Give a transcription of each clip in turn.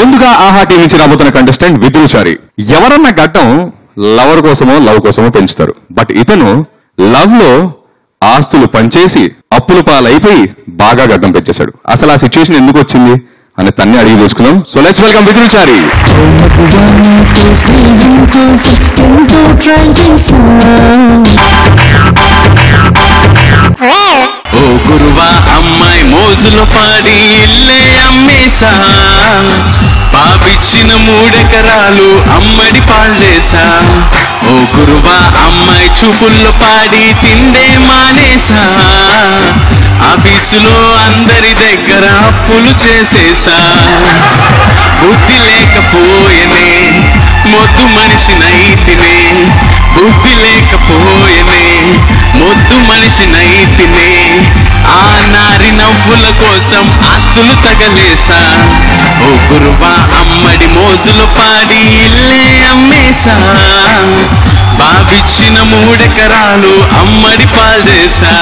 ముందుగా ఆహా టీం నుంచి రాబోతున్న కంటెస్టెంట్ విద్రుచారి ఎవరన్నా గడ్డం లవర్ కోసమో లవ్ కోసమో పెంచుతారు బట్ ఇతను లవ్ లో ఆస్తులు పంచేసి అప్పుల పాలైపోయి బాగా గడ్డం పెంచేశాడు అసలు ఆ సిచ్యువేషన్ ఎందుకు వచ్చింది అని తన్ని అడిగి తెలుసుకుందాం సో లెట్స్ వెల్కమ్ విద్రుచారి మధువానికి స్నేహం కోసం ఎంతో ట్రై చేశా ఓ గురువా అమ్మాయి మోజులు పాడి ఇల్లే అమ్మేశా పాపిచ్చిన మూడెకరాలు అమ్మడి పాల్చేసా ఓ గురువా అమ్మాయి చూపుల్లో పాడి తిండే మానేసా ఆఫీసులో అందరి దగ్గర అప్పులు చేసేసా బుద్ధి లేకపోయనే మొద్దు మనిషి నైతినే బుద్ధి లేకపోయనే మొద్దు మనిషి నైతినే ఆ నారి నవ్వుల కోసం ఆస్తులు తగలేసా ఓ గురువా అమ్మడి మోజులు పాడి ఇల్లే అమ్మేశా బాబిచ్చిన మూడెకరాలు అమ్మడి పాల్చేసా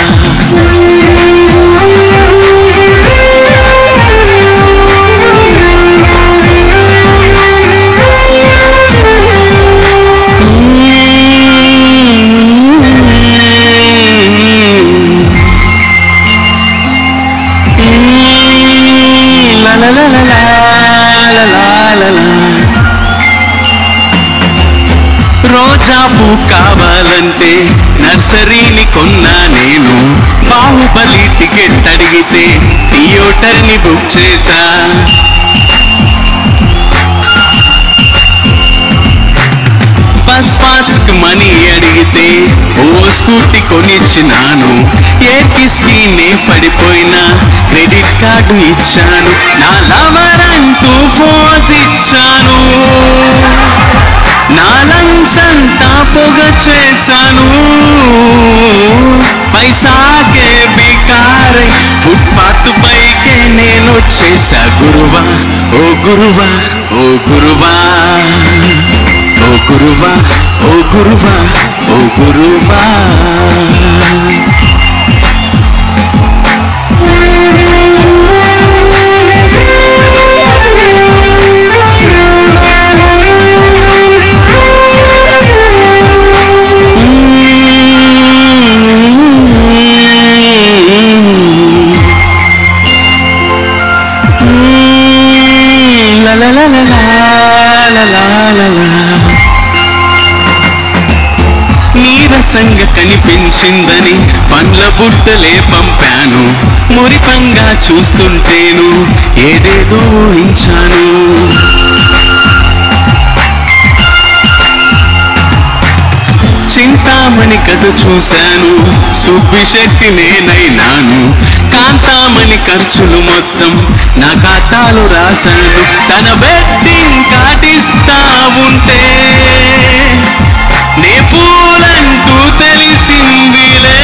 La la la la la la la la la రోజా పూ కావాలంటే నర్సరీని కొన్నా నేను బాహుబలి టికెట్ అడిగితే థియేటర్ని బుక్ చేశా బస్ పాస్ కి మనీ అడిగితే ఓ స్కూటీ కొనిచ్చినాను ఎయిర్ కిస్ కి నే పడిపోయినా క్రెడిట్ కార్డు ఇచ్చాను నా లవర్ అంటూ ఫోజ్ ఇచ్చాను నా లంగ్స్ అంతా పొగ చేశాను పైసాకే బికారై ఫుట్పాత్ పైకే నేను వచ్చేసా గురువా ఓ గురువా ఓ గురువా ఓ గురువా ఓ గురువా ఓ గురువా La la la la la la la la la నీరసంగా కనిపించిందని పండ్ల బుట్టలే పంపాను మురిపంగా చూస్తుంటేను ఏదేదో ఊహించాను చింతామణి కథ చూశాను సుబ్బిశెట్టి నేనైనాను కాంతామణి ఖర్చులు మొత్తం నా ఖాతాలు రాశాను తన బెట్టింగ్ కాటిస్తా ఉంటే నే పూలంటూ తెలిసిందిలే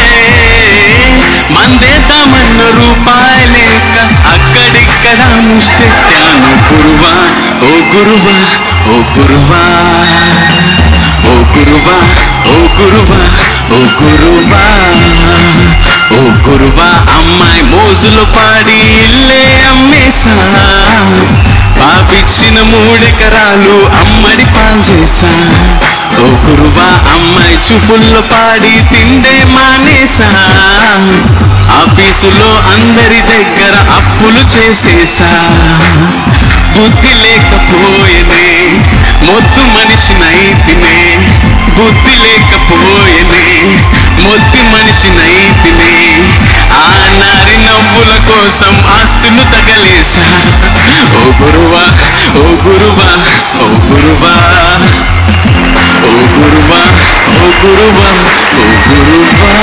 మందేద్దామన్న రూపాయలేక అక్కడిక్కడ ముష్టెట్టాను గురువా ఓ గురువా ఓ గురువా ఓ గురువా ఓ గురువా ఓ గురువా ఓ గురువా అమ్మాయి మోజులు పాడి ఇల్లే అమ్మేశా పాపిచ్చిన మూడెకరాలు అమ్మడి పాల్చేసా ఓ గురువా అమ్మాయి చూపుల్లో పాడి తిండే మానేసా ఆఫీసులో అందరి దగ్గర అప్పులు చేసేసా బుద్ధి లేకపోయేనే మొద్దు మనిషి నైతినే బుద్ధి లేకపోయేనే మొద్దు మనిషి నైతినే ఆ నారి నవ్వుల కోసం ఆస్తులు తగలేసా ఓ గురువా ఓ గురువా ఓ గురువా ఓ గురువా ఓ గురువా ఓ గురువా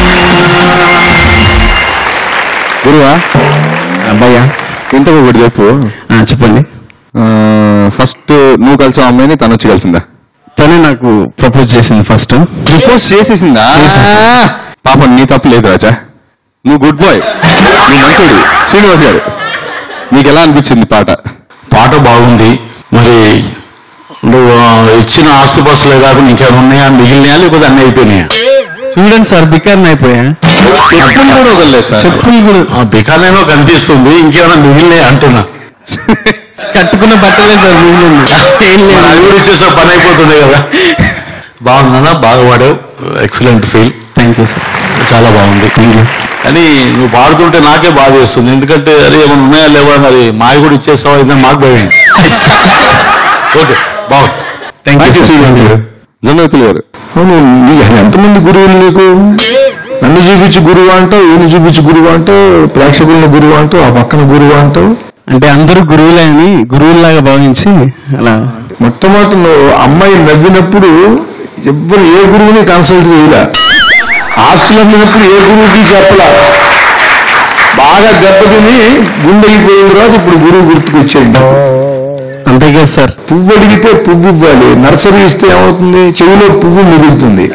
గురువా అబ్బాయ్యా ఇంతకు ఒకటి చెప్పు ఆ, చెప్పండి ఫస్ట్ నువ్వు కలిసావు అమ్మాయిని తను వచ్చి కలిసిందా తనే నాకు ప్రపోజ్ చేసింది ఫస్ట్ ప్రపోజ్ చేసేసిందా చేసేసింది. పాపం నీ తప్పు లేదు రాజా నువ్వు గుడ్ బాయ్ నువ్వు మంచోడు శ్రీనివాస్ గారు నీకు ఎలా అనిపించింది పాట పాట బాగుంది మరి నువ్వు ఆ, ఇచ్చిన ఆస్తిపాస్తులే కాకుండా ఇంకేమైనా ఉన్నాయా మిగిలినాయా లేకపోతే అన్నీ అయిపోయినాయా చూడండి సార్ బికార్ని అయిపోయా చెప్పులు కూడా వదలలేదు సార్ చెప్పులు కూడా ఆ బికానేమో కనిపిస్తుంది ఇంకేమైనా మిగిలినాయా అంటున్నా కట్టుకున్న బట్టలే సార్ మిగిలింది ఏం మరి లేదు అది కూడా ఇచ్చేసా పని అయిపోతుండే కదా బాగుందన్నా బాగా పాడావు excellent feel thank you sir చాలా బాగుంది కానీ నువ్వు పాడుతుంటే నాకే బాధ వేస్తుంది ఎందుకంటే అరే ఏమైనా ఉన్నాయా లేవా మరి మావి కూడా ఇచ్చేస్తావా ఇదని మాకు భయం ఓకే బాగుంది థ్యాంక్ యూ శ్రీకాంత్ గారు జొన్నతులు గారు అవును నీ- ఎంతమంది గురువులు నీకు నన్ను చూపించి గురువు అంటావు ఈయన చూపించి గురువు అంటావు ప్రేక్షకులను గురువు అంటావు ఆ పక్కన గురువు అంటావు అంటే అందరూ గురువులే అని గురువుల్లాగా భావించి అలా మొట్టమొదటి నువ్వు అమ్మాయి నవ్వినప్పుడు ఎవ్వరు ఏ గురువుని కన్సల్ట్ చేయలే హాస్టల్ అమ్మినప్పుడు ఏ గురువుకి చెప్పలా బాగా దెబ్బతిని గుండెగిపోయిన తర్వాత ఇప్పుడు గురువు గుర్తుకొచ్చేయండి అంతే కదా సార్ పువ్వు అడిగితే పువ్వు ఇవ్వాలి నర్సరీ ఇస్తే ఏమవుతుంది చెవిలో పువ్వు మిగులుతుంది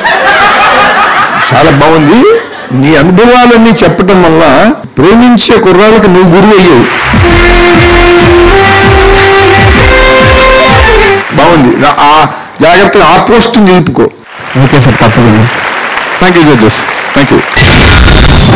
చాలా బాగుంది నీ అనుభవాలన్నీ చెప్పటం వల్ల ప్రేమించే కుర్రాళ్ళకి నువ్వు గురువు అయ్యావు బాగుంది నా- ఆ జాగ్రత్తగా ఆ పోస్ట్ నిలుపుకో ఓకే సార్ తప్పకుండా thank you judges thank you